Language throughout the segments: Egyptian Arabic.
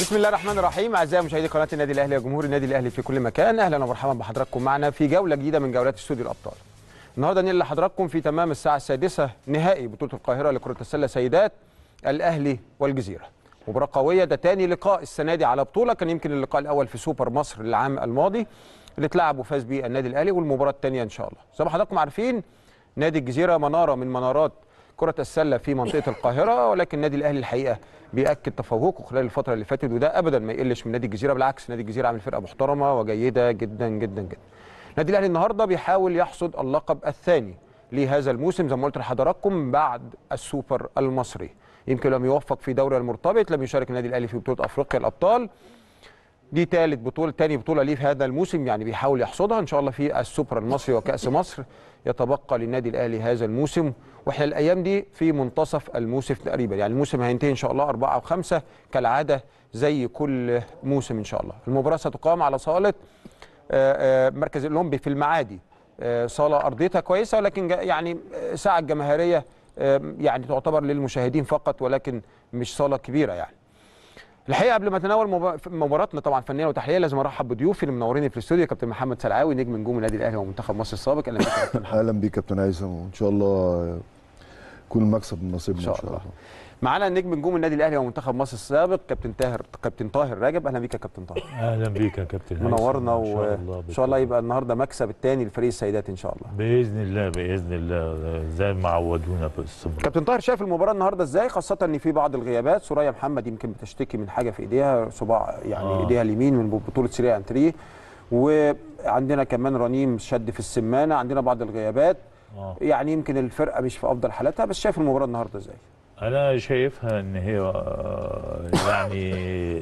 بسم الله الرحمن الرحيم اعزائي مشاهدي قناه النادي الاهلي وجمهور النادي الاهلي في كل مكان اهلا ومرحبا بحضراتكم معنا في جوله جديده من جولات استوديو الابطال النهارده ننقل لحضراتكم في تمام الساعه السادسة نهائي بطوله القاهره لكره السله سيدات الاهلي والجزيره مباراه قويه ده تاني لقاء السنه دي على بطوله كان يمكن اللقاء الاول في سوبر مصر العام الماضي اللي اتلعب وفاز بيه النادي الاهلي والمباراه الثانيه ان شاء الله زي ما حضراتكم عارفين نادي الجزيره مناره من منارات كرة السلة في منطقة القاهرة ولكن النادي الأهلي الحقيقة بيأكد تفوقه خلال الفترة اللي فاتت وده أبدا ما يقلش من نادي الجزيرة بالعكس نادي الجزيرة عامل فرقة محترمة وجيدة جدا جدا جدا. النادي الأهلي النهاردة بيحاول يحصد اللقب الثاني لهذا الموسم زي ما قلت لحضراتكم بعد السوبر المصري. يمكن لم يوفق في دوري المرتبط لم يشارك النادي الأهلي في بطولة أفريقيا الأبطال دي ثالث بطولة تاني بطولة ليه في هذا الموسم يعني بيحاول يحصدها إن شاء الله في السوبر المصري وكأس مصر يتبقى للنادي الأهلي هذا الموسم واحنا الأيام دي في منتصف الموسم تقريبا يعني الموسم هينتهي إن شاء الله أربعة وخمسة كالعادة زي كل موسم إن شاء الله المباراة ستقام على صالة آه، آه، مركز الأولمبي في المعادي آه، صالة أرضيتها كويسة ولكن جا- يعني آه، ساعة جماهيرية آه، يعني تعتبر للمشاهدين فقط ولكن مش صالة كبيرة يعني الحقيقه قبل ما اتناول مبا- مباراتنا طبعا فنيا وتحليليا لازم ارحب بضيوفي اللي منوريني في الاستوديو كابتن محمد سلعاوي نجم نجوم النادي الاهلي ومنتخب مصر السابق اهلا بك يا كابتن اهلا بيك كابتن هيثم وان شاء الله يكون المكسب من نصيبنا إن شاء الله. معانا نجم نجوم النادي الاهلي ومنتخب مصر السابق كابتن طاهر كابتن طاهر راجب اهلا بيك يا كابتن طاهر اهلا بيك يا كابتن هيثم. منورنا ان شاء الله وان شاء الله يبقى النهارده مكسب الثاني لفريق السيدات ان شاء الله باذن الله باذن الله زي ما عودونا باستمرار كابتن طاهر شايف المباراه النهارده ازاي خاصه ان في بعض الغيابات سوريا محمد يمكن بتشتكي من حاجه في ايديها صباع يعني آه. ايديها اليمين من بطوله سيريا انتري وعندنا كمان رنيم شد في السمانه عندنا بعض الغيابات آه. يعني يمكن الفرقه مش في افضل حالاتها بس شايف المباراه النهارده ازاي انا شايفها ان هي آه، يعني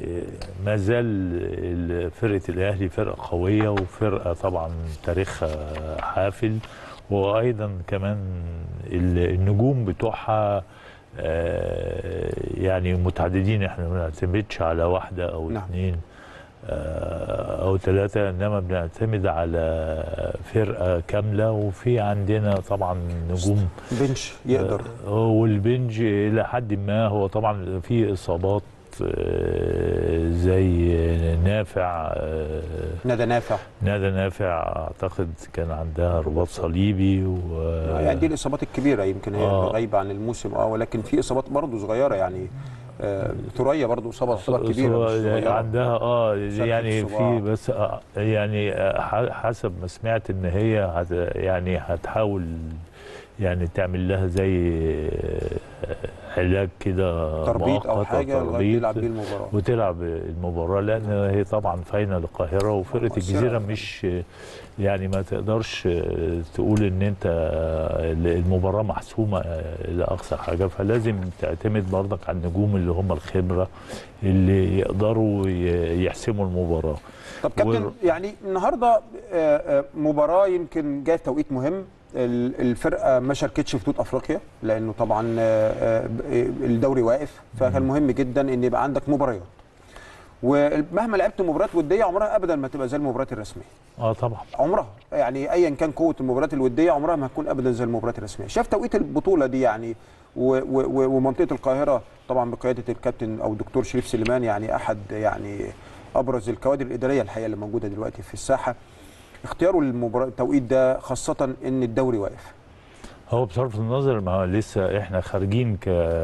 ما زال ال- فرقه الاهلي فرقه قويه وفرقه طبعا تاريخها حافل وايضا كمان ال- النجوم بتوعها آه، يعني متعددين احنا ما بنعتمدش على واحده او نعم. اثنين آه، او ثلاثه انما بنعتمد على فرقه كامله وفي عندنا طبعا نجوم بنش يقدر آه، والبنج الى حد ما هو طبعا في اصابات آه، زي نافع آه، ندى نافع ندى نافع اعتقد كان عندها رباط صليبي و يعني دي الاصابات الكبيره يمكن هي آه. اللي غايبه عن الموسم اه ولكن في اصابات برضه صغيره يعني آه ثريا برضه اصابه اصابه كبيره مش صغيرة. عندها اه شكل يعني الصباع. في بس آه يعني آه، ح- حسب ما سمعت ان هي هت يعني هتحاول يعني تعمل لها زي آه، علاج كده تربيط او مؤقت حاجه لغايه تربيط. يلعب بيه المباراه وتلعب المباراه لان هي طبعا فاينل القاهره وفرقه مؤثرة. الجزيره مش يعني ما تقدرش تقول ان انت المباراه محسومه لاقصى حاجه فلازم تعتمد برضك على النجوم اللي هم الخبره اللي يقدروا ي- يحسموا المباراه طب كابتن وال- يعني النهارده آه، آه، مباراه يمكن جايه في توقيت مهم ال- الفرقه ما شاركتش في بطوله افريقيا لانه طبعا آه، آه، الدوري واقف فكان مهم جدا ان يبقى عندك مباريات ومهما لعبت مباريات وديه عمرها ابدا ما تبقى زي المباريات الرسميه اه طبعا عمرها يعني ايا كان قوه المباريات الوديه عمرها ما هتكون ابدا زي المباريات الرسميه شاف توقيت البطوله دي يعني و و و ومنطقه القاهره طبعا بقياده الكابتن او الدكتور شريف سليمان يعني احد يعني ابرز الكوادر الاداريه الحقيقه اللي موجوده دلوقتي في الساحه اختياره للمباراه التوقيت ده خاصه ان الدوري واقف هو بصرف النظر ما هو لسه احنا خارجين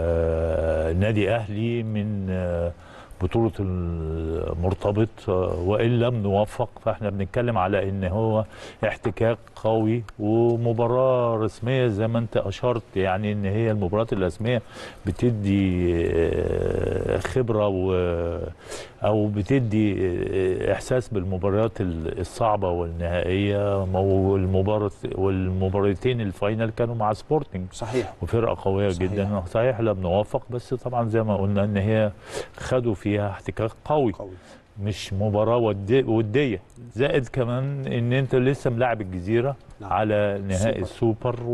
كنادي اهلي من آه، بطولة المرتبط آه، وإن لم نوفق فاحنا بنتكلم على إن هو احتكاك قوي ومباراة رسمية زي ما أنت أشرت يعني إن هي المباريات الرسمية بتدي آه، خبرة و أو بتدي آه، إحساس بالمباريات الصعبة والنهائية والمباراة والمباراتين الفاينل كانوا مع سبورتنج صحيح وفرقه قويه صحيح. جدا صحيح لم نوفق بس طبعا زي ما قلنا ان هي خدوا فيها احتكاك قوي قوي مش مباراه ودي- وديه زائد كمان ان انت لسه ملاعب الجزيره نعم. على نهائي سوبر. السوبر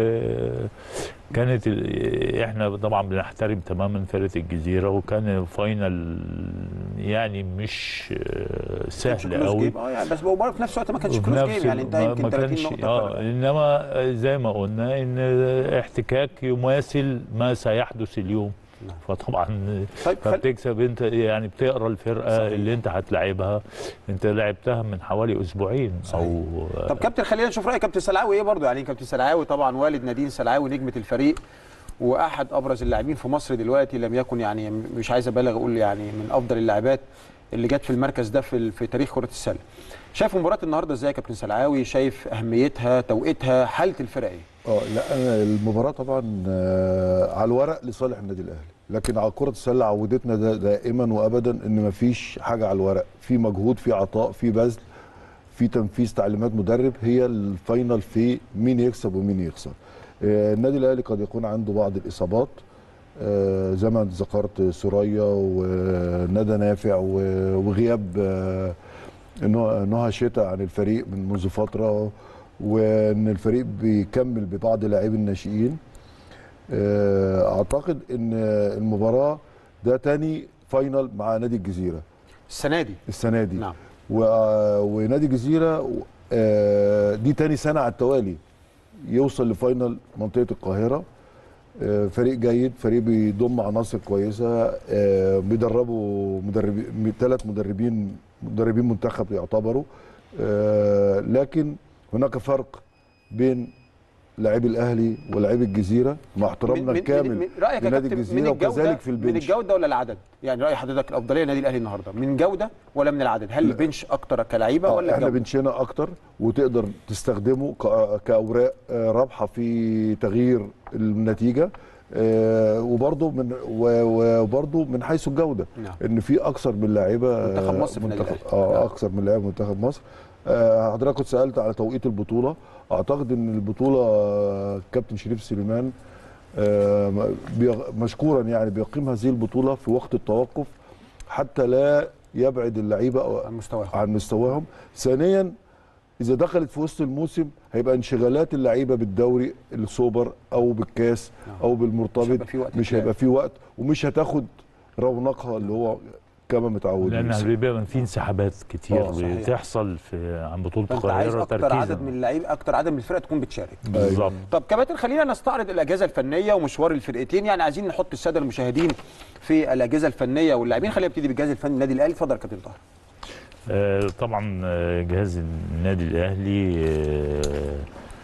وكانت ال- احنا طبعا بنحترم تماما فرقه الجزيره وكان الفاينل يعني مش آه، سهل كلوز قوي جيم اه يعني بس المباراه في نفس الوقت ما كانش وفي كلوز نفس جيم يعني انت ما- يمكن ما 30 كانش نقطه اه فرق. انما زي ما قلنا ان احتكاك يماثل ما سيحدث اليوم فطبعا طيب خل... فبتكسب انت يعني بتقرا الفرقه صحيح. اللي انت هتلاعبها انت لعبتها من حوالي اسبوعين او طب كابتن خلينا نشوف راي كابتن سلعاوي ايه برضه يعني كابتن سلعاوي طبعا والد نادين سلعاوي نجمه الفريق واحد ابرز اللاعبين في مصر دلوقتي لم يكن يعني مش عايز ابالغ اقول يعني من افضل اللاعبات اللي جت في المركز ده في في تاريخ كره السله شايف مباراه النهارده ازاي يا كابتن سلعاوي شايف اهميتها توقيتها حاله الفرق ايه اه لا انا المباراه طبعا آه، على الورق لصالح النادي الاهلي لكن على كره السله عودتنا دا دائما وابدا ان مفيش حاجه على الورق في مجهود في عطاء في بذل في تنفيذ تعليمات مدرب هي الفاينل في مين يكسب ومين يخسر آه، النادي الاهلي قد يكون عنده بعض الاصابات آه، زي ما أنت ذكرت سوريا وندى نافع و- وغياب آه، نهى نهى شتاء عن الفريق من منذ فتره وان الفريق بيكمل ببعض لاعبي الناشئين آه، اعتقد ان المباراه ده تاني فاينل مع نادي الجزيره السنه دي السنه دي نعم و- ونادي الجزيره آه، دي تاني سنه على التوالي يوصل لفاينل منطقه القاهره آه، فريق جيد فريق بيضم عناصر كويسه آه، بيدربوا مدربين ثلاث مدربين مدربين منتخب يعتبروا آه، لكن هناك فرق بين لاعبي الاهلي ولاعبي الجزيره مع احترامنا الكامل رايك يا لنادي كابتن الجزيره من الجوده وكذلك في من البنش الجوده ولا العدد يعني راي حضرتك الافضليه للنادي الاهلي النهارده من جوده ولا من العدد هل البنش اكتر كلعيبه آه، ولا احنا جودة؟ بنشينا اكتر وتقدر تستخدمه كا- كاوراق آه، رابحه في تغيير النتيجه آه، وبرضه من و- وبرضه من حيث الجوده نعم ان في اكثر من لاعيبه منتخب آه، مصر في النادي منتخب الأهلي. نعم. اه اكثر من لاعب منتخب مصر آه، حضرتك كنت سالت على توقيت البطوله اعتقد ان البطوله آه، كابتن شريف سليمان آه، بيغ- مشكورا يعني بيقيم هذه البطوله في وقت التوقف حتى لا يبعد اللعيبه عن مستواهم عن مستواهم ثانيا اذا دخلت في وسط الموسم هيبقى انشغالات اللعيبه بالدوري السوبر او بالكاس نعم. او مش بالمرتبط هيبقى في وقت مش تلعب. هيبقى في وقت ومش هتاخد رونقها اللي هو كما متعودين لان بيبقى في انسحابات كتير آه، صحيح. بتحصل في عن بطوله فانت عايز القاهره اكتر تركيزا عدد من اللعيبه اكتر عدد من الفرق تكون بتشارك بالظبط طب كباتن خلينا نستعرض الاجهزه الفنيه ومشوار الفرقتين يعني عايزين نحط الساده المشاهدين في الاجهزه الفنيه واللاعبين خلينا نبتدي بالجهاز الفني النادي الاهلي اتفضل يا كابتن طاهر آه، طبعا آه، جهاز النادي الاهلي آه،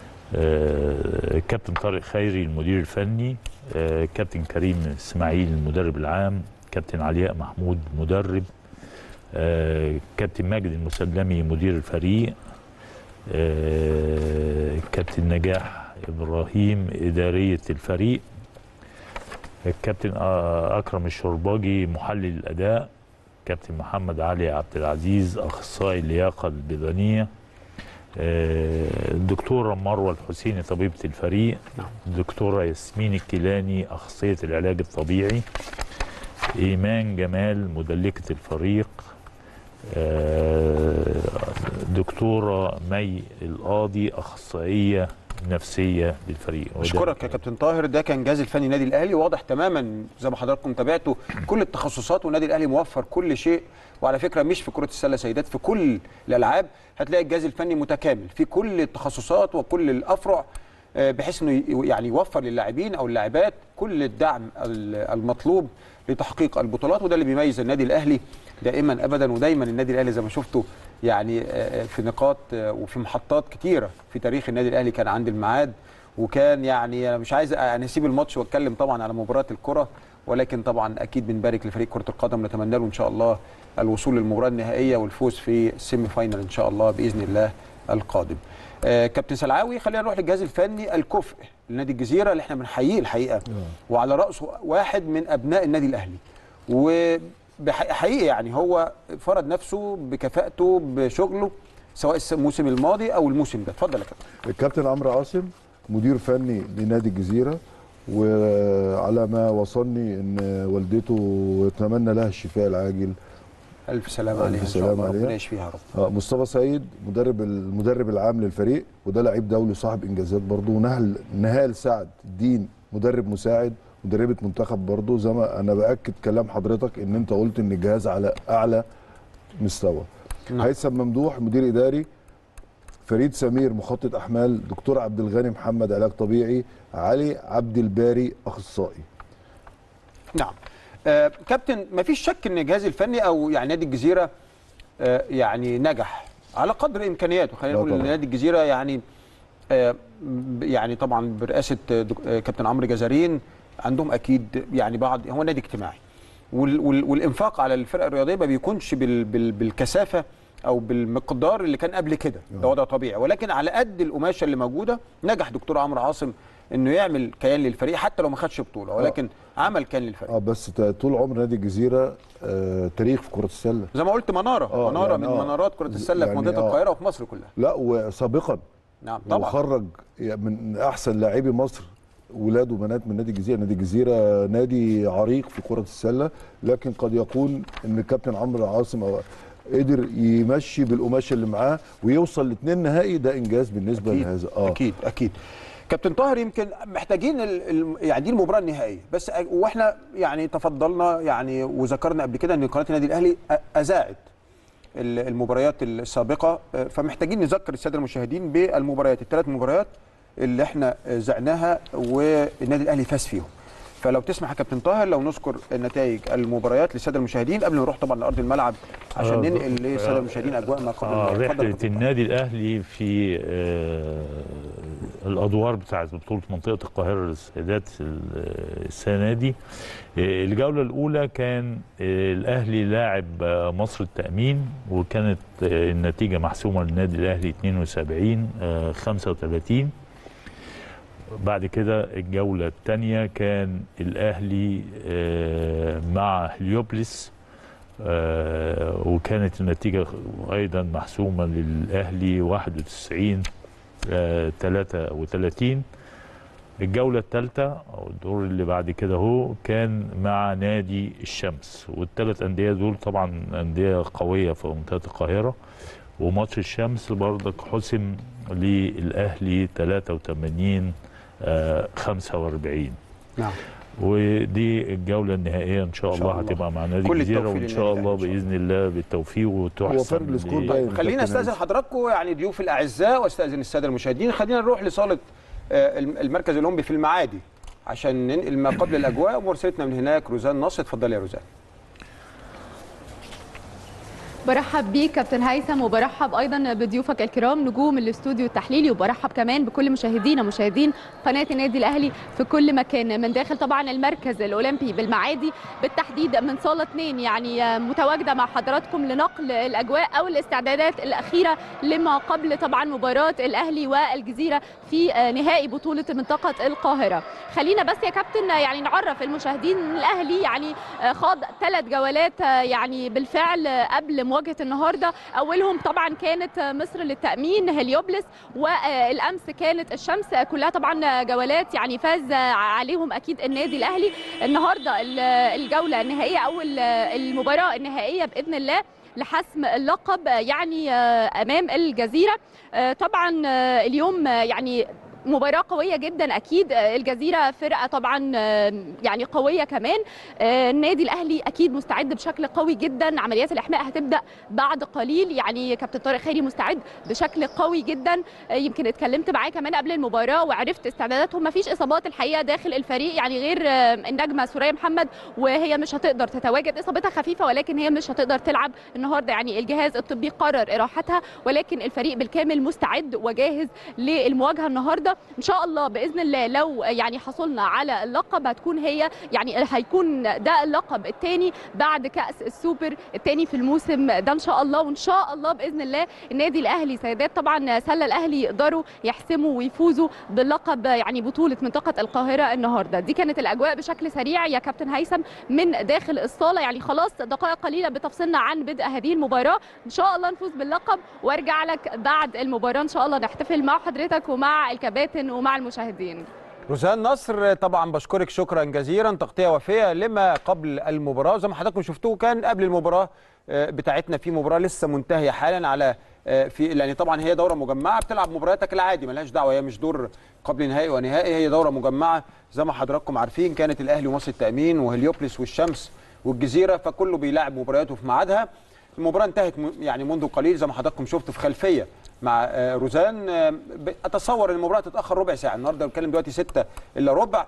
آه، الكابتن طارق خيري المدير الفني آه، كابتن كريم اسماعيل المدرب العام كابتن علياء محمود مدرب آه، كابتن ماجد المسلمي مدير الفريق آه، كابتن نجاح ابراهيم اداريه الفريق الكابتن آه، اكرم الشرباجي محلل الاداء كابتن محمد علي عبد العزيز اخصائي اللياقه البدنيه آه، الدكتوره مروه الحسيني طبيبه الفريق نعم. الدكتوره ياسمين الكيلاني اخصائيه العلاج الطبيعي ايمان جمال مدلكه الفريق آه، دكتوره مي القاضي اخصائيه نفسيه للفريق وده- اشكرك يا كابتن طاهر ده كان جهاز الفني النادي الاهلي واضح تماما زي ما حضراتكم تابعتوا كل التخصصات والنادي الاهلي موفر كل شيء وعلى فكره مش في كره السله سيدات في كل الالعاب هتلاقي الجهاز الفني متكامل في كل التخصصات وكل الافرع آه، بحيث انه ي- يعني يوفر للاعبين او اللاعبات كل الدعم ال- المطلوب لتحقيق البطولات وده اللي بيميز النادي الاهلي دائما ابدا ودايما النادي الاهلي زي ما شفتوا يعني آه، في نقاط آه، وفي محطات كتيره في تاريخ النادي الاهلي كان عند الميعاد وكان يعني انا مش عايز يعني اسيب الماتش واتكلم طبعا على مباراه الكره ولكن طبعا اكيد بنبارك لفريق كره القدم ونتمنى له ان شاء الله الوصول للمباراه النهائيه والفوز في السيمي فاينل ان شاء الله باذن الله القادم. آه كابتن سلعاوي خلينا نروح للجهاز الفني الكفء لنادي الجزيره اللي احنا بنحييه الحقيقه وعلى راسه واحد من ابناء النادي الاهلي وحقيقي يعني هو فرض نفسه بكفاءته بشغله سواء الموسم الماضي او الموسم ده اتفضل يا كابتن الكابتن عمرو عاصم مدير فني لنادي الجزيره وعلى ما وصلني ان والدته اتمنى لها الشفاء العاجل الف سلامه ألف عليها ان شاء سلامة الله عليها. ربنا يشفيها يا رب آه، مصطفى سيد مدرب المدرب العام للفريق وده لعيب دولي صاحب انجازات برضه ونهل نهال سعد الدين مدرب مساعد مدربه منتخب برضه زي ما انا باكد كلام حضرتك ان انت قلت ان الجهاز على اعلى مستوى نعم. هيثم ممدوح مدير اداري فريد سمير مخطط احمال دكتور عبد الغني محمد علاج طبيعي علي عبد الباري اخصائي نعم آه كابتن ما فيش شك ان الجهاز الفني او يعني نادي الجزيره آه يعني نجح على قدر امكانياته خلينا لا نقول طبعا. نادي الجزيره يعني آه ب- يعني طبعا برئاسه آه، دك- آه، كابتن عمرو جزارين عندهم اكيد يعني بعض هو نادي اجتماعي وال وال والانفاق على الفرقه الرياضيه ما بيكونش بال بال بالكثافه او بالمقدار اللي كان قبل كده ده وضع طبيعي ولكن على قد القماشه اللي موجوده نجح دكتور عمرو عاصم انه يعمل كيان للفريق حتى لو ما خدش بطوله ولكن عمل كيان للفريق اه بس ت- طول عمر نادي الجزيره آه تاريخ في كره السله زي ما قلت مناره آه، مناره يعني من آه. منارات كره السله في يعني منطقه آه. القاهره وفي مصر كلها لا وسابقا نعم طبعا وخرج من احسن لاعبي مصر ولاد وبنات من نادي الجزيره نادي الجزيره نادي عريق في كره السله لكن قد يكون ان الكابتن عمرو عاصم أو قدر يمشي بالقماشه اللي معاه ويوصل لاثنين نهائي ده انجاز بالنسبه اكيد لهذا اه اكيد اكيد كابتن طاهر يمكن محتاجين ال... ال... يعني دي المباراه النهائيه بس أ- واحنا يعني تفضلنا يعني وذكرنا قبل كده ان قناه النادي الاهلي أ- اذاعت ال- المباريات السابقه أ، فمحتاجين نذكر الساده المشاهدين بالمباريات الثلاث مباريات اللي احنا زعناها والنادي الاهلي فاز فيهم فلو تسمح يا كابتن طاهر لو نذكر نتائج المباريات للساده المشاهدين قبل ما نروح طبعا لارض الملعب عشان آه، ننقل للساده آه، المشاهدين اجواء ما قبل آه المباراة. اتفضل يا رحلة كابتن. النادي الأهلي في آه الأدوار بتاعت بطولة منطقة القاهرة للسيدات ال- السنة دي آه الجولة الأولى كان آه الأهلي لاعب آه مصر التأمين وكانت آه النتيجة محسومة للنادي الأهلي 72 آه 35 بعد كده الجولة الثانية كان الأهلي آه مع هليوبلس آه وكانت النتيجة أيضا محسومة للأهلي 91 آه 33 الجولة الثالثة أو الدور اللي بعد كده هو كان مع نادي الشمس والثلاث أندية دول طبعا أندية قوية في منطقة القاهرة وماتش الشمس برضك حسم للأهلي 83 آه 45 نعم ودي الجوله النهائيه ان شاء إن شاء الله الله. هتبقى مع نادي كل الجزيره التوفيق وان شاء للنادي الله الأهلي إن شاء باذن الله بالتوفيق وتحسن هو فرق السكور ل- باين. خلينا كابتن استاذن هاني. حضراتكم يعني ضيوف الاعزاء واستاذن الساده المشاهدين خلينا نروح لصاله آه، الم- المركز الاولمبي في المعادي عشان ننقل ما قبل الاجواء ومرسلتنا من هناك روزان نصر اتفضلي يا روزان برحب بيك كابتن هيثم وبرحب ايضا بضيوفك الكرام نجوم الاستوديو التحليلي وبرحب كمان بكل مشاهدينا مشاهدين قناه النادي الاهلي في كل مكان من داخل طبعا المركز الاولمبي بالمعادي بالتحديد من صاله 2 يعني متواجده مع حضراتكم لنقل الاجواء او الاستعدادات الاخيره لما قبل طبعا مباراه الاهلي والجزيره في نهائي بطوله منطقه القاهره خلينا بس يا كابتن يعني نعرف المشاهدين إن الاهلي يعني خاض ثلاث جولات يعني بالفعل قبل مواجهه النهارده اولهم طبعا كانت مصر للتامين هليوبلس والامس كانت الشمس كلها طبعا جولات يعني فاز عليهم اكيد النادي الاهلي النهارده الجوله النهائيه او المباراه النهائيه باذن الله لحسم اللقب يعني امام الجزيره طبعا اليوم يعني مباراة قوية جدا أكيد الجزيرة فرقة طبعا يعني قوية كمان النادي الأهلي أكيد مستعد بشكل قوي جدا عمليات الإحماء هتبدأ بعد قليل يعني كابتن طارق خيري مستعد بشكل قوي جدا يمكن اتكلمت معاه كمان قبل المباراة وعرفت استعداداتهم مفيش إصابات الحقيقة داخل الفريق يعني غير النجمة سوريا محمد وهي مش هتقدر تتواجد إصابتها خفيفة ولكن هي مش هتقدر تلعب النهاردة يعني الجهاز الطبي قرر إراحتها ولكن الفريق بالكامل مستعد وجاهز للمواجهة النهاردة ان شاء الله باذن الله لو يعني حصلنا على اللقب هتكون هي يعني هيكون ده اللقب الثاني بعد كاس السوبر الثاني في الموسم ده ان شاء الله وان شاء الله باذن الله النادي الاهلي سيدات طبعا سله الاهلي يقدروا يحسموا ويفوزوا باللقب يعني بطوله منطقه القاهره النهارده دي كانت الاجواء بشكل سريع يا كابتن هيثم من داخل الصاله يعني خلاص دقائق قليله بتفصلنا عن بدء هذه المباراه ان شاء الله نفوز باللقب وارجع لك بعد المباراه ان شاء الله نحتفل مع حضرتك ومع الكباتن ومع المشاهدين روزان نصر طبعا بشكرك شكرا جزيلا تغطيه وافيه لما قبل المباراه زي ما حضراتكم شفتوه كان قبل المباراه بتاعتنا في مباراه لسه منتهيه حالا على في لان طبعا هي دوره مجمعه بتلعب مبارياتك العادي ملهاش دعوه هي مش دور قبل نهائي ونهائي هي دوره مجمعه زي ما حضراتكم عارفين كانت الاهلي ومصر التامين وهليوبلس والشمس والجزيره فكله بيلعب مبارياته في ميعادها المباراه انتهت يعني منذ قليل زي ما حضراتكم شفتوا في خلفيه مع روزان اتصور ان المباراه تتاخر ربع ساعه النهارده بنتكلم دلوقتي 6 الا ربع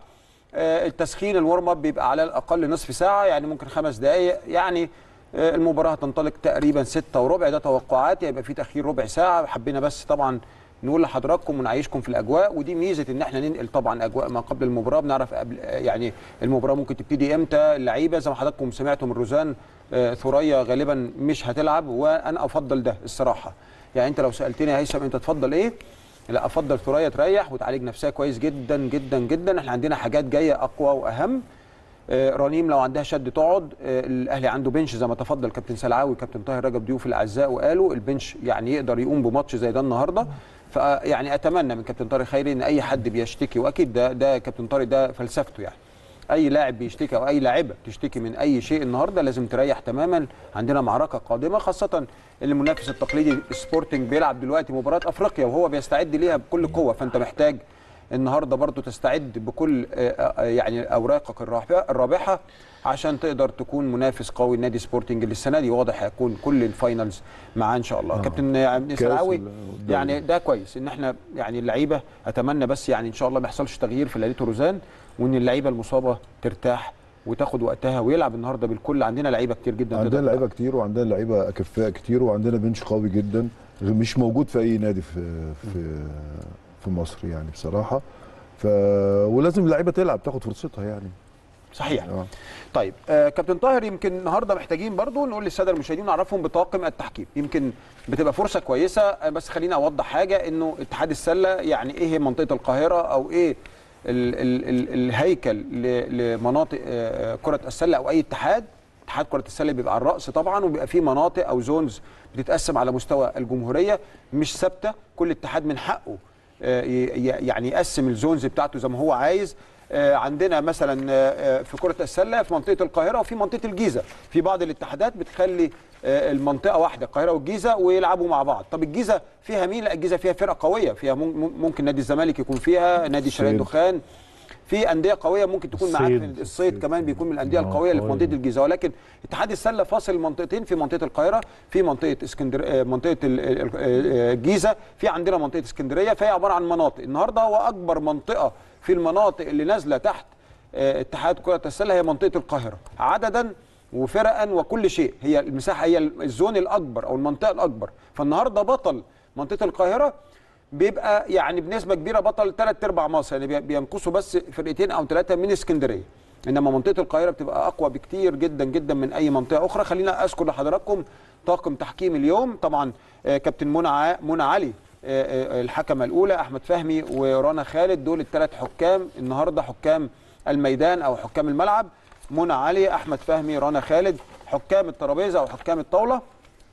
آه، التسخين الورم اب بيبقى على الاقل نصف ساعه يعني ممكن خمس دقائق يعني آه، المباراه هتنطلق تقريبا ستة وربع ده توقعاتي هيبقى في تاخير ربع ساعه حبينا بس طبعا نقول لحضراتكم ونعيشكم في الاجواء ودي ميزه ان احنا ننقل طبعا اجواء ما قبل المباراه بنعرف قبل آه، يعني المباراه ممكن تبتدي امتى اللعيبه زي ما حضراتكم سمعتوا من روزان آه، ثريا غالبا مش هتلعب وانا افضل ده الصراحه يعني انت لو سالتني يا هيثم انت تفضل ايه لا افضل ثريا تريح وتعالج نفسها كويس جدا جدا جدا احنا عندنا حاجات جايه اقوى واهم آه، رنيم لو عندها شد تقعد آه، الاهلي عنده بنش زي ما تفضل كابتن سلعاوي كابتن طاهر رجب ضيوف الاعزاء وقالوا البنش يعني يقدر يقوم بماتش زي ده النهارده فيعني اتمنى من كابتن طارق خيري ان اي حد بيشتكي واكيد ده ده كابتن طارق ده فلسفته يعني اي لاعب بيشتكي او اي لاعبه تشتكي من اي شيء النهارده لازم تريح تماما عندنا معركه قادمه خاصه ان المنافس التقليدي سبورتنج بيلعب دلوقتي مباراه افريقيا وهو بيستعد ليها بكل قوه فانت محتاج النهارده برضو تستعد بكل آه، آه، يعني اوراقك الرابحه الرابحه عشان تقدر تكون منافس قوي لنادي سبورتنج اللي السنه دي واضح هيكون كل الفاينلز معاه ان شاء الله آه. كابتن عبد كاس سلعاوي الدوري. يعني ده كويس ان احنا يعني اللعيبه اتمنى بس يعني ان شاء الله ما يحصلش تغيير في ليله روزان وان اللعيبه المصابه ترتاح وتاخد وقتها ويلعب النهارده بالكل عندنا لعيبه كتير جدا عندنا تقدر لعيبه كتير وعندنا لعيبه اكفاء كتير وعندنا بنش قوي جدا مش موجود في اي نادي في في في مصر يعني بصراحه ف ولازم اللعيبه تلعب تاخد فرصتها يعني صحيح آه. طيب آه كابتن طاهر يمكن النهارده محتاجين برضو نقول للساده المشاهدين نعرفهم بطاقم التحكيم يمكن بتبقى فرصه كويسه آه، بس خليني اوضح حاجه انه اتحاد السله يعني ايه هي منطقه القاهره او ايه ال ال ال الهيكل ل- لمناطق آه، كره السله او اي اتحاد اتحاد كره السله بيبقى على الراس طبعا وبيبقى فيه مناطق او زونز بتتقسم على مستوى الجمهوريه مش ثابته كل اتحاد من حقه آه، ي- ي- يعني يقسم الزونز بتاعته زي ما هو عايز آه، عندنا مثلا آه، آه، في كره السله في منطقه القاهره وفي منطقه الجيزه في بعض الاتحادات بتخلي آه، المنطقه واحده القاهره والجيزه ويلعبوا مع بعض طب الجيزه فيها مين لا الجيزه فيها فرقه قويه فيها مم- ممكن نادي الزمالك يكون فيها نادي شرقية الصيد. دخان في انديه قويه ممكن تكون معاك الصيد. في الصيد كمان بيكون من الانديه آه، القويه اللي في قوي. منطقه الجيزه ولكن اتحاد السله فاصل منطقتين في منطقه القاهره في منطقه اسكندر آه، منطقه ال- ال- آه، الجيزه في عندنا منطقه اسكندريه فهي عباره عن مناطق النهارده هو اكبر منطقه في المناطق اللي نازله تحت آه، اتحاد كره السله هي منطقه القاهره عددا وفرقا وكل شيء هي المساحه هي الزون الاكبر او المنطقه الاكبر فالنهارده بطل منطقه القاهره بيبقى يعني بنسبه كبيره بطل ثلاث ارباع مصر يعني بي- بينقصوا بس فرقتين او ثلاثه من اسكندريه انما منطقه القاهره بتبقى اقوى بكتير جدا جدا من اي منطقه اخرى خلينا اذكر لحضراتكم طاقم تحكيم اليوم طبعا آه، كابتن منى ع- منى علي آه، آه، الحكمه الاولى احمد فهمي ورنا خالد دول الثلاث حكام النهارده حكام الميدان او حكام الملعب منى علي احمد فهمي رنا خالد حكام الترابيزه او حكام الطاوله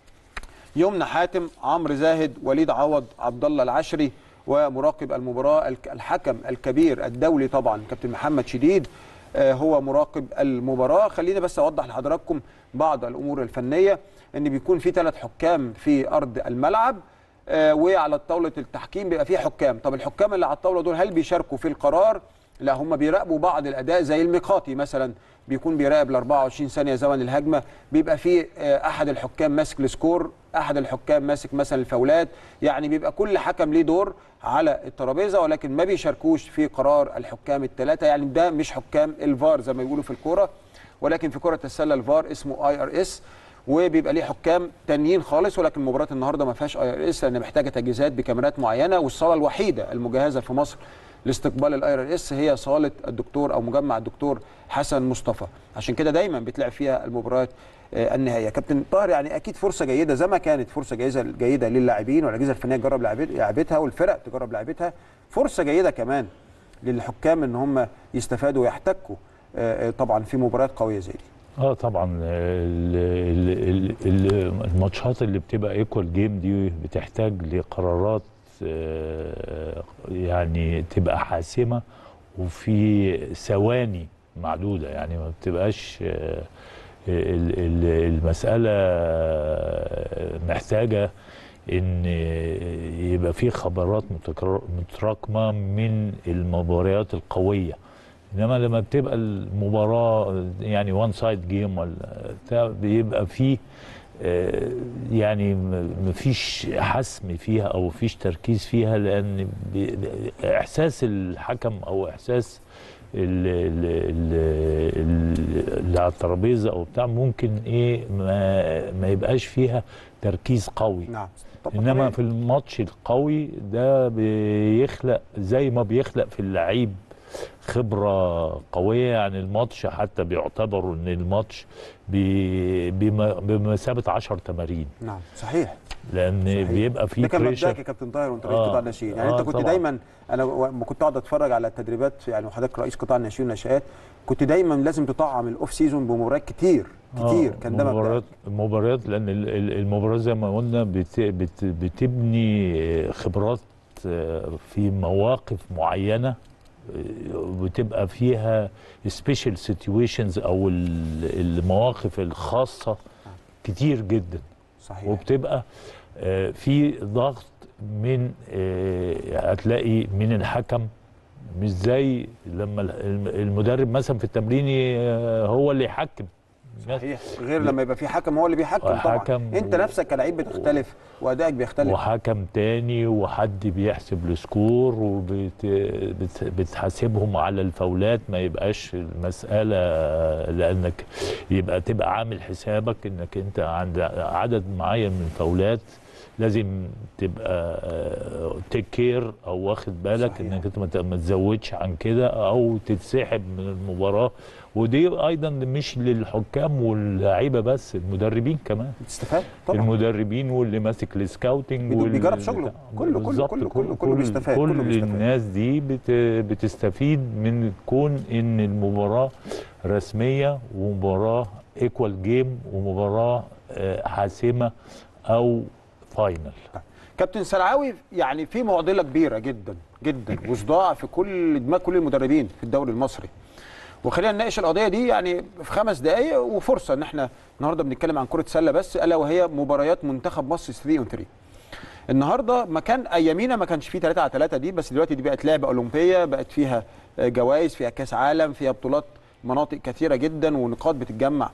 يمنى حاتم عمرو زاهد وليد عوض عبد الله العشري ومراقب المباراه الك- الحكم الكبير الدولي طبعا كابتن محمد شديد آه، هو مراقب المباراه خليني بس اوضح لحضراتكم بعض الامور الفنيه ان بيكون في ثلاث حكام في ارض الملعب آه، وعلى طاوله التحكيم بيبقى في حكام طب الحكام اللي على الطاوله دول هل بيشاركوا في القرار لا هم بيراقبوا بعض الاداء زي الميقاتي مثلا بيكون بيراقب ال 24 ثانيه زمن الهجمه بيبقى في آه، احد الحكام ماسك السكور احد الحكام ماسك مثلا الفاولات يعني بيبقى كل حكم ليه دور على الترابيزه ولكن ما بيشاركوش في قرار الحكام الثلاثه يعني ده مش حكام الفار زي ما بيقولوا في الكوره ولكن في كره السله الفار اسمه اي ار اس وبيبقى ليه حكام تانيين خالص ولكن مباراه النهارده ما فيهاش اي ار اس لان محتاجه تجهيزات بكاميرات معينه والصاله الوحيده المجهزه في مصر لاستقبال الاي ار اس هي صاله الدكتور او مجمع الدكتور حسن مصطفى عشان كده دايما بتلعب فيها المباريات آه، النهائيه كابتن طاهر يعني اكيد فرصه جيده زي ما كانت فرصه جيده جيده للاعبين والاجهزه الفنيه تجرب لعبت- لعبتها والفرق تجرب لعبتها فرصه جيده كمان للحكام ان هم يستفادوا ويحتكوا آه، آه، طبعا في مباريات قويه زي دي اه طبعا ال- ال- ال- ال- الماتشات اللي بتبقى ايكوال جيم دي بتحتاج لقرارات آه، يعني تبقى حاسمه وفي ثواني معدوده يعني ما بتبقاش آه، ال- ال- المساله محتاجه ان يبقى في خبرات متكرر- متراكمه من المباريات القويه انما لما بتبقى المباراه يعني وان سايد جيم ولا بتاع بيبقى فيه آه، يعني م- مفيش حسم فيها او مفيش تركيز فيها لان بي- احساس الحكم او احساس ال- ال- ال- اللي على الترابيزه او بتاع ممكن ايه ما, ما يبقاش فيها تركيز قوي نعم طب انما طبيعي. في الماتش القوي ده بيخلق زي ما بيخلق في اللعيب خبره قويه يعني الماتش حتى بيعتبروا ان الماتش بي- بم- بمثابه 10 تمارين نعم صحيح لان صحيح. بيبقى في ده كان مبدأك بريشر يا كابتن طاهر وانت رئيس آه. قطاع الناشئين يعني آه انت كنت طبعاً. دايما انا لما كنت اقعد اتفرج على التدريبات يعني وحضرتك رئيس قطاع الناشئين والناشئات كنت دايما لازم تطعم الاوف سيزون بمباريات كتير كتير كان ده مبدأك مباريات مباريات لان ال- ال- المباريات زي ما قلنا بت بت بتبني خبرات آه، في مواقف معينه آه، بتبقى فيها سبيشال سيتويشنز او ال- المواقف الخاصه كتير جدا صحيح وبتبقى آه، في ضغط من آه، هتلاقي من الحكم مش زي لما ال- المدرب مثلا في التمرين آه، هو اللي يحكم صحيح غير لما يبقى في حكم هو اللي بيحكم طبعا حكم انت و- نفسك كلاعب بتختلف وادائك بيختلف وحكم تاني وحد بيحسب السكور وبتحاسبهم على الفاولات ما يبقاش المسألة لأنك يبقى تبقى عامل حسابك انك انت عند عدد معين من الفاولات لازم تبقى تيك كير او واخد بالك صحيح. انك انت ما ت- ما تزودش عن كده او تتسحب من المباراه ودي ايضا مش للحكام واللعيبه بس المدربين كمان بتستفاد طبعا المدربين واللي ماسك السكاوتنج بيدو- وال- بيجرب شغله. كله- كله- بالظبط. كله- كله- كل- كله بيستفاد، كل كله بيستفاد. الناس دي بت بتستفيد من كون ان المباراه رسميه ومباراه ايكوال جيم ومباراه آه، حاسمه او فاينل كابتن سلعاوي يعني في معضله كبيره جدا جدا وصداع في كل دماغ كل المدربين في الدوري المصري وخلينا نناقش القضيه دي يعني في خمس دقائق وفرصه ان احنا النهارده بنتكلم عن كره سله بس الا وهي مباريات منتخب مصر 3 اون 3 النهارده مكان ايامينا ما كانش فيه 3 على 3 دي بس دلوقتي دي بقت لعبه اولمبيه بقت فيها جوائز فيها كاس عالم فيها بطولات مناطق كثيره جدا ونقاط بتتجمع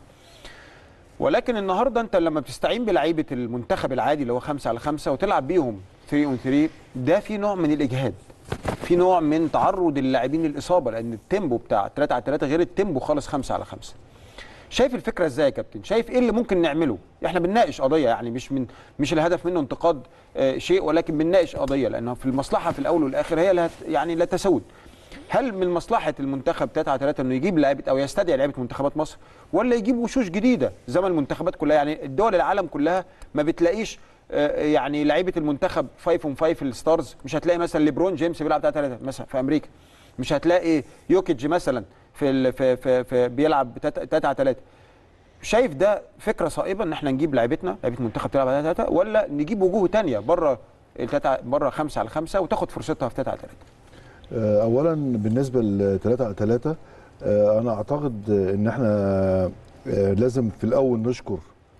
ولكن النهارده انت لما بتستعين بلعيبه المنتخب العادي اللي هو 5 على 5 وتلعب بيهم 3 اون 3 ده في نوع من الاجهاد في نوع من تعرض اللاعبين للاصابه لان التيمبو بتاع 3 على 3 غير التيمبو خالص 5 على 5 شايف الفكره ازاي يا كابتن شايف ايه اللي ممكن نعمله احنا بنناقش قضيه يعني مش من مش الهدف منه انتقاد آه، شيء ولكن بنناقش قضيه لانه في المصلحه في الاول والاخر هي لا يعني لا تسود هل من مصلحه المنتخب 3 على 3 انه يجيب لعيبه او يستدعي لعيبه منتخبات مصر ولا يجيب وشوش جديده زي ما المنتخبات كلها يعني الدول العالم كلها ما بتلاقيش آه، يعني لعيبه المنتخب 5 اون 5 الستارز مش هتلاقي مثلا ليبرون جيمس بيلعب 3 3 مثلا في امريكا مش هتلاقي يوكيتش مثلا في ال في في, في بيلعب 3 على 3 شايف ده فكره صائبه ان احنا نجيب لعيبتنا لعيبه منتخب تلعب على 3 ولا نجيب وجوه تانية بره التلاتة بره 5 على 5 وتاخد فرصتها في 3 على 3 آه، اولا بالنسبه ل 3 على 3 انا اعتقد ان احنا آه، لازم في الاول نشكر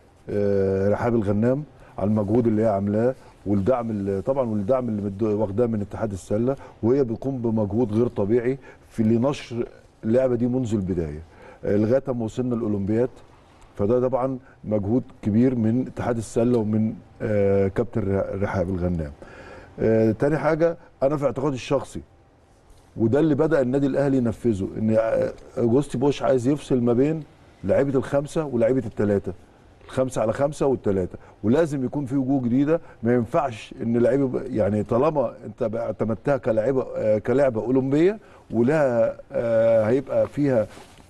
آه، رحاب الغنام على المجهود اللي هي عاملاه والدعم اللي طبعا والدعم اللي مد- واخداه من اتحاد السله وهي بتقوم بمجهود غير طبيعي في لنشر اللعبه دي منذ البدايه آه، لغايه ما وصلنا الاولمبياد فده طبعا مجهود كبير من اتحاد السله ومن آه، كابتن رحاب الغنام آه، تاني حاجه انا في اعتقادي الشخصي وده اللي بدا النادي الاهلي ينفذه ان جوستي بوش عايز يفصل ما بين لعيبه الخمسه ولعيبه الثلاثه الخمسه على خمسه والثلاثه ولازم يكون في وجوه جديده ما ينفعش ان لعيبه يعني طالما انت بقى اعتمدتها كلاعيبه آه، كلعبه اولمبيه ولها آه، هيبقى فيها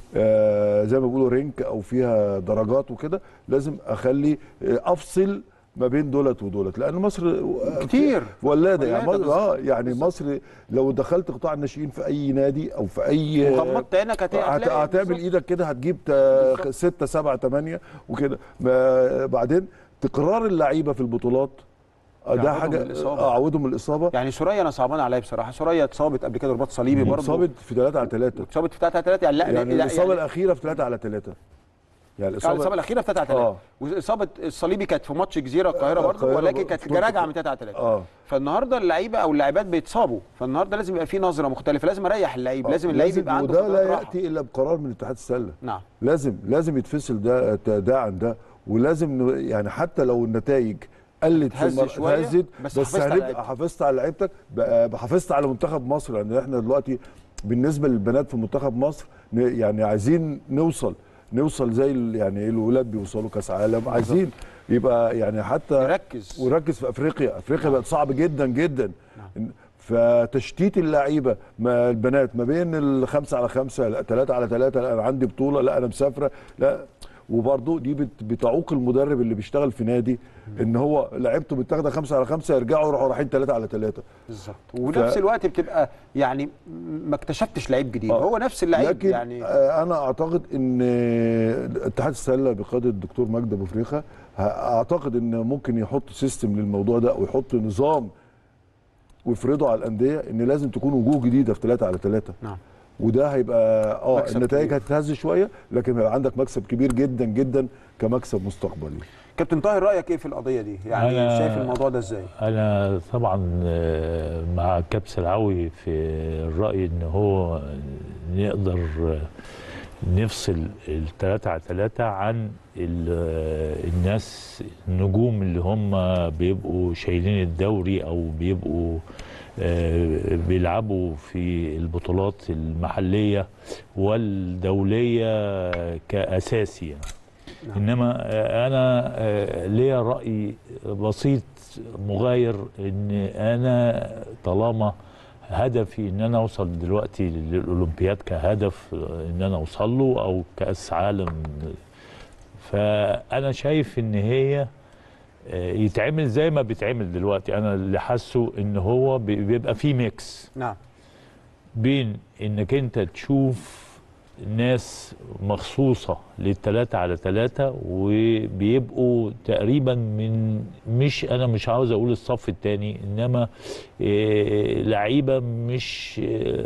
آه، زي ما بيقولوا رينك او فيها درجات وكده لازم اخلي آه، افصل ما بين دولت ودولت لان مصر آه، كتير. ولاده يعني ولاده مصر- اه بالظبط. يعني مصر لو دخلت قطاع الناشئين في اي نادي او في اي وغمضت عينك هت- هت- هتلاقي هتعمل بالظبط. ايدك كده هتجيب تا- ستة سبعة تمانية وكده ما- بعدين تكرار اللعيبه في البطولات آه، ده يعودهم حاجه للإصابة. آه، اعودهم من الاصابه يعني سوريا انا صعبان عليا بصراحه سوريا اتصابت قبل كده رباط صليبي برضه اتصابت في 3 على 3 اتصابت في 3 على 3 يعني لا يعني لا الاصابه يعني الاخيره في 3 على 3 يعني الاصابه الاصابه الاخيره في 3 على 3 آه. واصابه الصليبي كانت في ماتش الجزيره القاهره آه، برضه القاهرة ولكن في كانت بطولة راجعه من 3 على 3 اه فالنهارده اللعيبه او اللاعبات بيتصابوا فالنهارده لازم يبقى في نظره مختلفه لازم اريح اللعيب لازم اللعيب يبقى عنده وده فترات لا راحة. ياتي الا بقرار من اتحاد السله نعم لازم لازم يتفصل ده ده عن ده ولازم ن- يعني حتى لو النتائج قلت في هز المر- شوية، هزت بس بس, حافظت على هنبقى لعيبتك. حافظت على لعيبتك بقى- حافظت على منتخب مصر لان احنا دلوقتي بالنسبه للبنات في منتخب مصر ن- يعني عايزين نوصل نوصل زي ال- يعني إيه الولاد بيوصلوا كاس عالم عايزين يبقى يعني حتى يركز. وركز في افريقيا افريقيا بقت صعب جدا جدا فتشتيت اللعيبه ما البنات ما بين الخمسه على خمسه لا ثلاثه على ثلاثه لا انا عندي بطوله لا انا مسافره لا وبرضه دي بت- بتعوق المدرب اللي بيشتغل في نادي ان هو لعيبته متاخده خمسه على خمسه يرجعوا يروحوا رايحين ثلاثه على ثلاثه بالظبط ونفس الوقت بتبقى يعني ما اكتشفتش لعيب جديد آه. هو نفس اللعيب لكن يعني آه، انا اعتقد ان اتحاد السله بقياده الدكتور مجدي ابو فريخه ه- اعتقد ان ممكن يحط سيستم للموضوع ده ويحط نظام ويفرضه على الانديه ان لازم تكون وجوه جديده في ثلاثه على ثلاثه نعم وده هيبقى اه مكسب النتائج كبير. هتتهز شويه لكن هيبقى عندك مكسب كبير جدا جدا كمكسب مستقبلي كابتن طاهر رايك ايه في القضيه دي يعني أنا- شايف الموضوع ده ازاي انا طبعا آه، مع كبس العوي في الراي ان هو نقدر آه، نفصل الثلاثة على ثلاثة عن ال- آه، الناس النجوم اللي هم بيبقوا شايلين الدوري او بيبقوا آه، بيلعبوا في البطولات المحلية والدولية كأساسي يعني. انما آه، انا آه، ليا راي بسيط مغاير ان انا طالما هدفي ان انا اوصل دلوقتي للاولمبياد كهدف آه، ان انا اوصل له او كاس عالم فانا شايف ان هي آه، يتعمل زي ما بيتعمل دلوقتي انا اللي حاسه ان هو بي- بيبقى فيه ميكس نعم بين انك انت تشوف ناس مخصوصة للتلاتة على تلاتة وبيبقوا تقريبا من مش انا مش عاوز اقول الصف التاني انما آه، لعيبة مش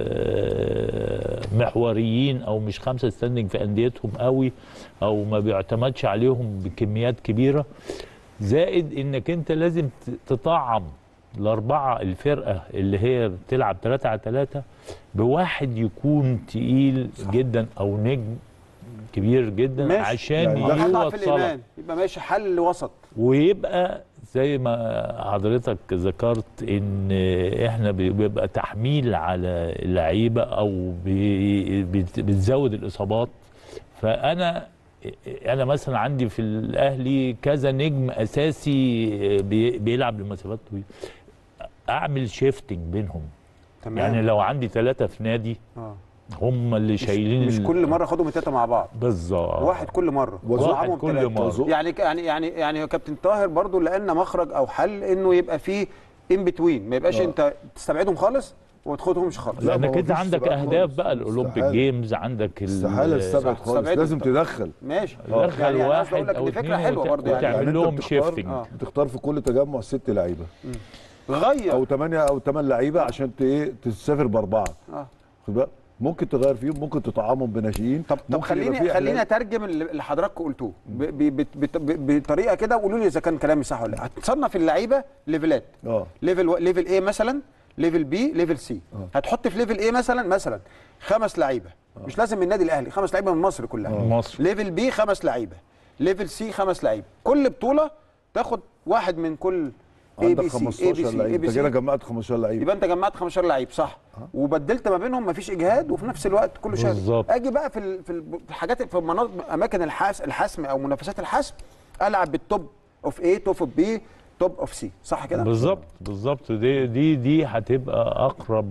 آه، محوريين او مش خمسة ستاندنج في انديتهم قوي او ما بيعتمدش عليهم بكميات كبيرة زائد انك انت لازم ت- تطعم الاربعه الفرقه اللي هي بتلعب ثلاثة على ثلاثة بواحد يكون تقيل صح. جدا او نجم كبير جدا ماشي. عشان يعني ده حل يوصلك في الايمان يبقى ماشي حل وسط ويبقى زي ما حضرتك ذكرت ان احنا بي- بيبقى تحميل على اللعيبه او بي- بت- بتزود الاصابات فانا انا مثلا عندي في الاهلي كذا نجم اساسي بي- بيلعب لمسافات طويله اعمل شيفتنج بينهم تمام يعني لو عندي ثلاثه في نادي آه. هم اللي مش, شايلين مش ال- كل مره خدهم التلاته مع بعض بالظبط واحد كل مره وزق. واحد ومعاهم كل تلاتة. مرة. يعني يعني يعني يعني كابتن طاهر برضو لقينا مخرج او حل انه يبقى فيه ان بتوين ما يبقاش آه. انت تستبعدهم خالص وما تاخدهمش خالص لا، ما لانك هو انت مفيش عندك سباق اهداف خالص. بقى الاولمبيك استحالة. جيمز عندك ال- استحاله تستبعد صح، خالص استبعدهم. لازم تدخل ماشي دخل يعني أنا قصدي واحد أقول لك او دي فكره اتنين حلوه وت- برضو يعني وتعمل يعني أنت لهم بتختار- شيفتنج آه. بتختار في كل تجمع ست لعيبه غير او ثمانيه او ثمان لعيبه عشان ت- ايه تسافر باربعه آه. خد بالك ممكن تغير فيهم ممكن تطعمهم بناشئين طب طب ممكن يبقى خليني في خليني إعلان. اترجم اللي اللي حضراتكم قلتوه ب- ب- بت- بت- ب- بطريقه كده وقولوا لي اذا كان كلامي صح ولا لا هتصنف اللعيبه ليفلات اه ليفل و... ليفل ايه مثلا ليفل بي ليفل سي هتحط في ليفل ايه مثلا مثلا خمس لعيبه مش لازم من النادي الاهلي خمس لعيبه من مصر كلها مصر ليفل بي خمس لعيبه ليفل سي خمس لعيبه كل بطوله تاخد واحد من كل اي عندك بي سي اي 15 بي سي لعيب اي انت بي كده سي جمعت 15 لعيب يبقى انت جمعت 15 لعيب صح وبدلت ما بينهم مفيش اجهاد وفي نفس الوقت كله شهر بالظبط. اجي بقى في ال- في ال- في الحاجات في مناطق اماكن الحاس الحسم او منافسات الحسم العب بالتوب اوف اي توب اوف بي توب اوف سي صح كده بالظبط بالظبط دي دي دي هتبقى اقرب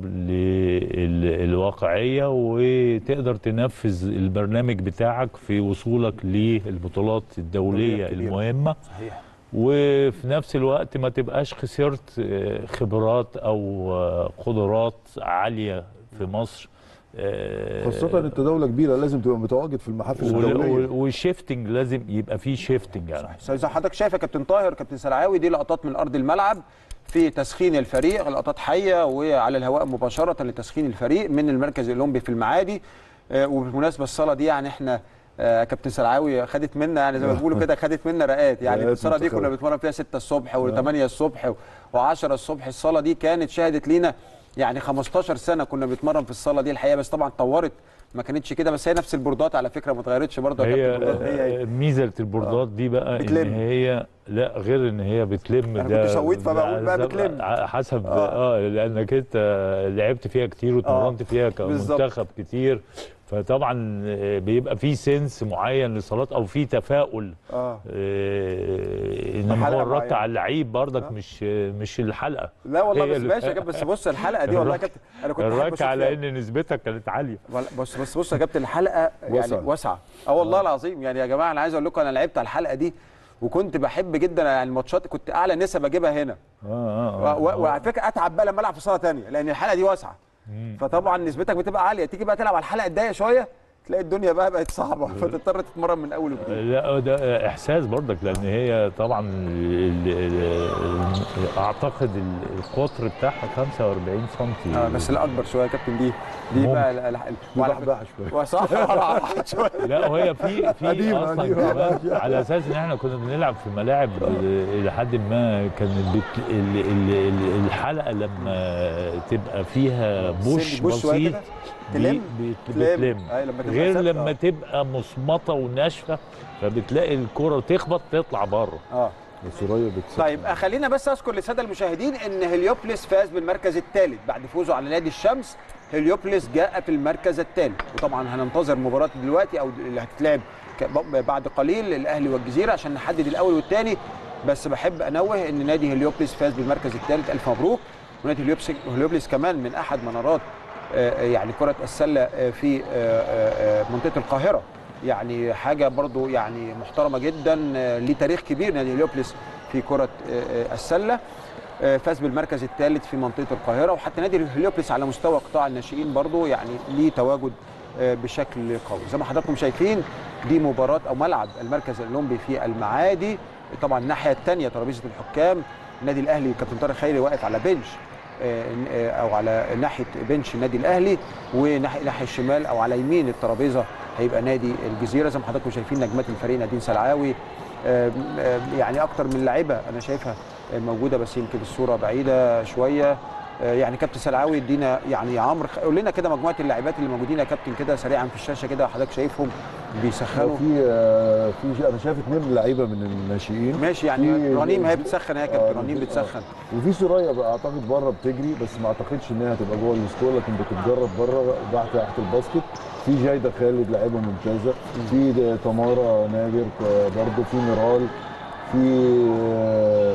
للواقعيه وتقدر تنفذ البرنامج بتاعك في وصولك للبطولات الدوليه الكبيرة. المهمه صحيح وفي نفس الوقت ما تبقاش خسرت آه، خبرات او آه، قدرات عاليه في مصر آه، خاصة انت دولة كبيرة لازم تبقى متواجد في المحافل وال- الدولية وال- والشيفتنج لازم يبقى فيه شيفتنج يعني زي حضرتك شايف يا كابتن طاهر كابتن سلعاوي دي لقطات من ارض الملعب في تسخين الفريق لقطات حيه وعلى الهواء مباشره لتسخين الفريق من المركز الاولمبي في المعادي آه، وبالمناسبه الصاله دي يعني احنا آه، كابتن سلعاوي خدت منا يعني زي ما بيقولوا كده خدت منا رقات يعني رقات الصاله دي منتخب. كنا بنتمرن فيها 6 الصبح و8 الصبح و10 الصبح الصاله دي كانت شهدت لينا يعني 15 سنه كنا بنتمرن في الصاله دي الحقيقه بس طبعا اتطورت ما كانتش كده بس هي نفس البوردات على فكره ما اتغيرتش برضه يا هي كابتن البوردات هي هي. آه، ميزه البوردات دي بقى بتلم. ان هي لا غير ان هي بتلم أنا ده كنت شويت فبقول بقى ده بتلم. ع- حسب آه. اه, لانك انت لعبت فيها كتير واتمرنت فيها بالظبط. كمنتخب كتير فطبعا آه، بيبقى في سنس معين للصلاه او في تفاؤل اه آه، انما حلقة هو الرك معينة. على اللعيب برضك آه. مش مش الحلقه لا والله هي بس ال- ماشي يا كابتن بس بص الحلقه دي والله يا الرك- كابتن انا كنت بحب الرك أشوف على فيها. ان نسبتك كانت عاليه والله بص بص بص يا كابتن الحلقه يعني واسعة. واسعه اه والله العظيم يعني يا جماعه انا عايز اقول لكم انا لعبت على الحلقه دي وكنت بحب جدا يعني الماتشات كنت اعلى نسب اجيبها هنا اه اه, و- آه. و- وعلى فكره اتعب بقى لما العب في صاله ثانيه لان الحلقه دي واسعه فطبعا نسبتك بتبقى عاليه تيجي بقى تلعب على الحلقه الضيقه شويه تلاقي الدنيا بقى بقت صعبه فتضطر تتمرن من اول وجديد لا ده احساس برضك لان هي طبعا ال- ال- اعتقد ال- القطر بتاعها 45 سم اه بس لا اكبر شويه يا كابتن دي دي ممكن. بقى ال- ال- وعلى فكرة- بحبحها شويه وصح شويه لا وهي في في قديمة، اصلا قديمة. كمان على اساس ان احنا كنا بنلعب في ملاعب الى حد ما كانت بت... ال... ال... ال- الحلقه لما تبقى فيها بوش سن بوش شوية بسيط كده، دي تلم بت... تلم. بتلم أي لما تبقى غير ثابتة، لما آه. تبقى مصمطه وناشفه فبتلاقي الكره تخبط تطلع بره اه سوريا بتسكت طيب آه، خلينا بس اذكر للساده المشاهدين ان هليوبلس فاز بالمركز الثالث بعد فوزه على نادي الشمس هليوبلس جاء في المركز الثالث وطبعا هننتظر مباراه دلوقتي او اللي هتتلعب ك- بعد قليل الاهلي والجزيره عشان نحدد الاول والثاني بس بحب انوه ان نادي هليوبلس فاز بالمركز الثالث الف مبروك ونادي هليوبلس هليوبلس كمان من احد منارات آه، يعني كره السله آه، في آه، آه، آه، منطقه القاهره يعني حاجه برضو يعني محترمه جدا آه، ليه تاريخ كبير نادي هليوبلس في كره آه، آه، السله آه، فاز بالمركز الثالث في منطقه القاهره وحتى نادي هليوبلس على مستوى قطاع الناشئين برضو يعني ليه تواجد آه، بشكل قوي زي ما حضراتكم شايفين دي مباراه او ملعب المركز الاولمبي في المعادي طبعا الناحيه الثانيه ترابيزه الحكام النادي الاهلي كابتن طارق خيري واقف على بنش آه، آه، او على ناحيه بنش النادي الاهلي وناحيه ناحيه الشمال او على يمين الترابيزه هيبقى نادي الجزيره زي ما حضراتكم شايفين نجمات الفريق نادين سلعاوي آه، آه، يعني اكتر من لعيبه انا شايفها آه، موجوده بس يمكن الصوره بعيده شويه آه، يعني كابتن سلعاوي ادينا يعني يا عمرو قول لنا كده مجموعه اللاعبات اللي موجودين يا كابتن كده سريعا في الشاشه كده حضرتك شايفهم بيسخنوا في آه، في انا شايف اثنين لعيبه من الناشئين ماشي يعني في- رنيم هي بتسخن هي يا آه، كابتن رنيم بتسخن وفي سوريا بقى اعتقد بره بتجري بس ما اعتقدش ان هي هتبقى جوه السكور لكن بتتجرب بره تحت تحت الباسكت في جايده خالد لعيبه ممتازه في د- تمارا نادر ك- برضه في ميرال في آه،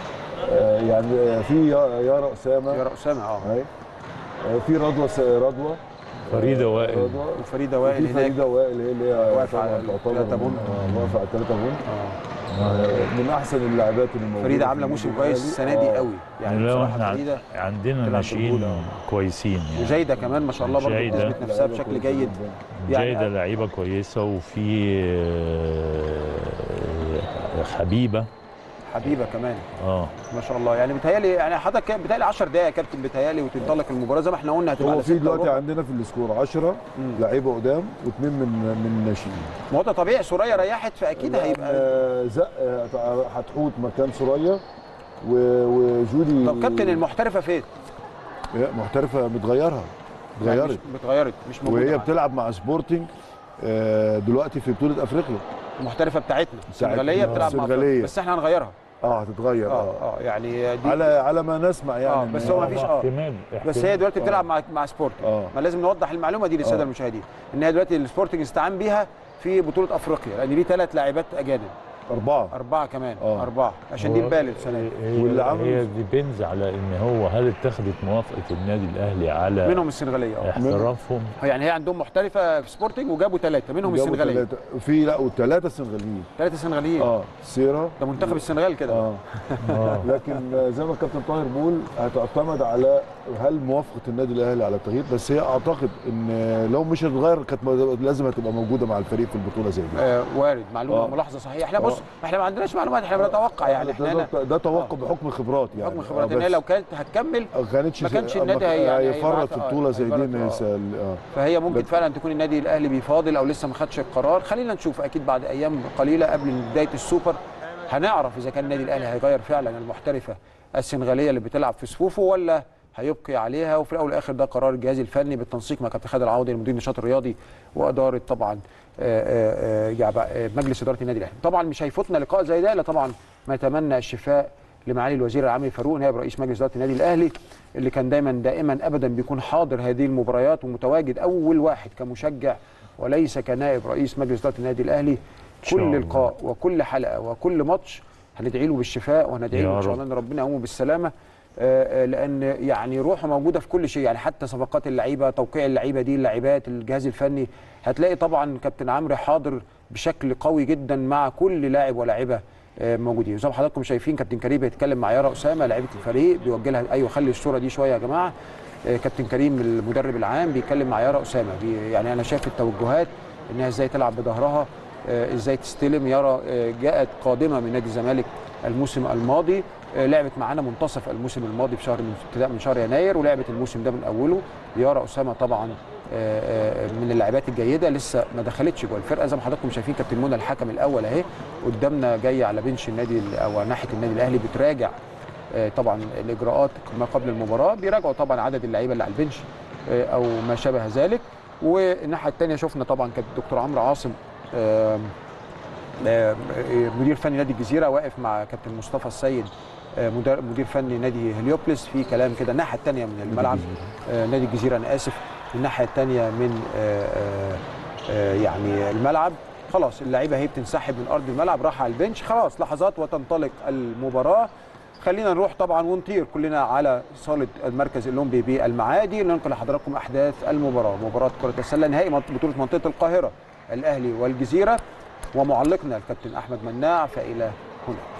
آه، يعني آه، في يا- يارا اسامه يا اسامه اه أهي. آه، في رضوى س- رضوى فريدة آه، وائل. رضوى وفريده وائل في هناك فريده وائل هي اللي هي واقفة على طبعاً تعتبر التلاتة بون. آه، واقفه على الثلاثه بون اه آه، من احسن اللاعبات اللي موجوده فريده في عامله موسم النادي كويس الأهلي. السنه دي آه. قوي يعني يعني لو بصراحه احنا فريده عندنا تلعب ناشئين بالبطولة. كويسين يعني وجيده كمان ما شاء الله برضه جيدة. بتثبت نفسها لعيبة بشكل كويسة جيد جداً. يعني- جيدة لعيبة كويسة وفي آه، حبيبة حبيبه كمان اه ما شاء الله يعني بتهيألي يعني حضرتك بتهيألي 10 دقائق يا كابتن بتهيألي وتنطلق المباراه زي ما احنا قلنا هتبقى هو على في 6 دلوقتي وربع. عندنا في السكور 10 مم. لعيبه قدام واثنين من من الناشئين ما هو ده طبيعي سوريا ريحت فاكيد هيبقى آه، زق آه، هتحوط مكان سوريا و- وجودي طب كابتن المحترفه فين؟ هي محترفه متغيرها يعني اتغيرت مش- اتغيرت مش موجوده وهي معانا. بتلعب مع سبورتنج آه، دلوقتي في بطوله افريقيا المحترفه بتاعتنا السنغاليه آه، بتلعب مع السنغالية. أفريقيا. بس احنا هنغيرها اه هتتغير اه اه اه يعني دي على على ما نسمع يعني آه، إن بس هي- هو ما فيش اه احتمال بس احتمال. هي دلوقتي آه. بتلعب مع مع سبورتنج اه ما لازم نوضح المعلومه دي للساده آه. المشاهدين ان هي دلوقتي السبورتنج استعان بيها في بطوله افريقيا لان دي ثلاث لاعبات اجانب اربعه اربعه كمان آه. اربعه عشان دي هو- البالغ السنه دي هي, واللي عملوا- هي ديبينز على ان هو هل اتخذت موافقه النادي الاهلي على منهم السنغاليه اه احترافهم يعني هي عندهم محترفه في سبورتنج وجابوا ثلاثه منهم جابوا السنغاليه تلاتة. في لا والثلاثه سنغاليين ثلاثه سنغاليين اه سيرا ده منتخب السنغال كده اه اه لكن آه، زي ما الكابتن طاهر بيقول هتعتمد على هل موافقه النادي الاهلي على التغيير بس هي اعتقد ان آه، لو مش هتتغير كانت م- لازم هتبقى موجوده مع الفريق في البطوله زي دي آه وارد معلومه آه. ملاحظه صحيحه احنا بص احنا ما عندناش معلومات احنا بنتوقع يعني احنا ده, هنا ده, ده توقع بحكم الخبرات يعني حكم خبرات آه، ان هي بس لو كانت هتكمل ما كانتش ما كانش ما النادي كان- هي- يعني هيفرط في هيبعت- بطوله زي دي هيفرط- إن آه. يسأل- اه فهي ممكن لك- فعلا تكون النادي الاهلي بيفاضل او لسه ما خدش القرار خلينا نشوف اكيد بعد ايام قليله قبل بدايه السوبر هنعرف اذا كان النادي الاهلي هيغير فعلا المحترفه السنغاليه اللي بتلعب في صفوفه ولا هيبقي عليها وفي الاول والاخر ده قرار الجهاز الفني بالتنسيق مع كابتن خالد العوضي المدير النشاط الرياضي واداره طبعا آه، آه، آه، يعني بقى، آه، مجلس اداره النادي الاهلي طبعا مش هيفوتنا لقاء زي ده الا طبعا نتمنى الشفاء لمعالي الوزير العام فاروق نائب رئيس مجلس اداره النادي الاهلي اللي كان دايما دائما ابدا بيكون حاضر هذه المباريات ومتواجد اول واحد كمشجع وليس كنائب رئيس مجلس اداره النادي الاهلي شاء كل الله. لقاء وكل حلقه وكل ماتش هندعي له بالشفاء وهندعي يا له ان شاء رب. الله ان ربنا يقومه بالسلامه آه، آه، لان يعني روحه موجوده في كل شيء يعني حتى صفقات اللعيبه توقيع اللعيبه دي اللاعبات الجهاز الفني هتلاقي طبعا كابتن عمرو حاضر بشكل قوي جدا مع كل لاعب ولاعيبه آه، موجودين زي ما حضراتكم شايفين كابتن كريم بيتكلم مع يارا اسامه لاعيبه الفريق بيوجه لها ايوه خلي الصوره دي شويه يا جماعه آه، كابتن كريم المدرب العام بيتكلم مع يارا اسامه بي يعني انا شايف التوجهات انها ازاي تلعب بظهرها آه، ازاي تستلم يارا آه، جاءت قادمه من نادي الزمالك الموسم الماضي آه، لعبت معانا منتصف الموسم الماضي في شهر من ابتداء من شهر يناير ولعبت الموسم ده من اوله يارا اسامه طبعا آه، آه، من اللاعبات الجيده لسه ما دخلتش جوه الفرقه زي ما حضراتكم شايفين كابتن منى الحكم الاول اهي قدامنا جايه على بنش النادي ال- او ناحيه النادي الاهلي بتراجع آه، طبعا الاجراءات ما قبل المباراه بيراجعوا طبعا عدد اللعيبه اللي على البنش آه، او ما شابه ذلك والناحيه الثانيه شفنا طبعا كابتن الدكتور عمرو عاصم آم، آم، آه، مدير فني نادي الجزيره واقف مع كابتن مصطفى السيد آه، مدير مدير فني نادي هليوبلس في كلام كده الناحيه الثانيه من الملعب آه، نادي الجزيره انا اسف الناحيه الثانيه من آه، آه، آه، يعني الملعب خلاص اللعيبه هي بتنسحب من ارض الملعب راح على البنش خلاص لحظات وتنطلق المباراه خلينا نروح طبعا ونطير كلنا على صاله المركز الاولمبي بالمعادي لننقل لحضراتكم احداث المباراه مباراه كره السله نهائي منط- بطوله منطقه القاهره الاهلي والجزيره ومعلقنا الكابتن احمد مناع فالى هناك